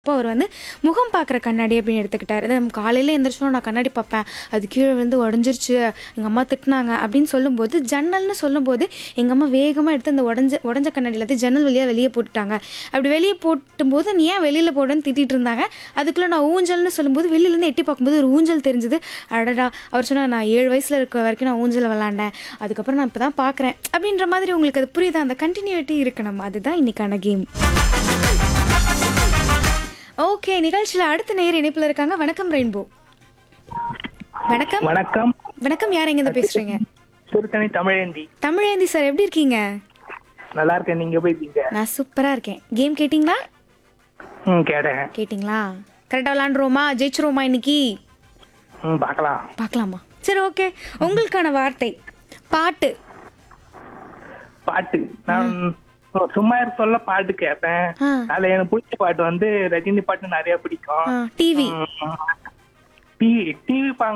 அப்போ அவர் வந்து முகம் பார்க்குற கண்ணாடி அப்படின்னு எடுத்துக்கிட்டாரு அது காலையில் எந்திரிச்சோம் நான் கண்ணாடி பார்ப்பேன் அது கீழே விழுந்து உடஞ்சிருச்சு எங்கள் அம்மா திட்டினாங்க அப்படின்னு சொல்லும்போது ஜன்னல்னு சொல்லும்போது எங்கள் அம்மா வேகமாக எடுத்து அந்த உடஞ்ச உடஞ்ச கண்ணாடி எல்லாத்தையும் ஜன்னல் வழியாக வெளியே போட்டுட்டாங்க அப்படி வெளியே போட்டும்போது நீ ஏன் வெளியில் போடுன்னு திட்டிட்டு இருந்தாங்க அதுக்குள்ளே நான் ஊஞ்சல்னு சொல்லும்போது வெளியிலேருந்து எட்டி பார்க்கும்போது ஒரு ஊஞ்சல் தெரிஞ்சுது அடடா அவர் சொன்னார் நான் ஏழு வயசில் இருக்க வரைக்கும் நான் ஊஞ்சல் விளாண்டேன் அதுக்கப்புறம் நான் இப்போ தான் பார்க்குறேன் அப்படின்ற மாதிரி உங்களுக்கு அது புரியுதா அந்த கண்டினியூட்டி இருக்கணும் அதுதான் இன்னைக்கான கேம் ஓகே நிகழ்ச்சியில் அடுத்த நேர் இணைப்பில் இருக்காங்க வணக்கம் ரெயின்போ வணக்கம் வணக்கம் வணக்கம் யார் எங்கேருந்து பேசுறீங்க திருத்தணி தமிழேந்தி தமிழேந்தி சார் எப்படி இருக்கீங்க நல்லா இருக்கேன் நீங்க எப்படி இருக்கீங்க நான் சூப்பராக இருக்கேன் கேம் கேட்டிங்களா ம் கேட்டேன் கேட்டிங்களா கரெக்டாக விளாண்டுருவோமா ஜெயிச்சிருவோமா இன்னைக்கு ம் பார்க்கலாம் பார்க்கலாமா சரி ஓகே உங்களுக்கான வார்த்தை பாட்டு பாட்டு நான் சும்மா இருக்க சொல்ல பாட்டு கேட்பேன் ஆ. அதுல எனக்கு பிடிச்ச பாட்டு வந்து ரஜினி பாட்டு நிறைய பிடிக்கும் டிவி டிவி டிவி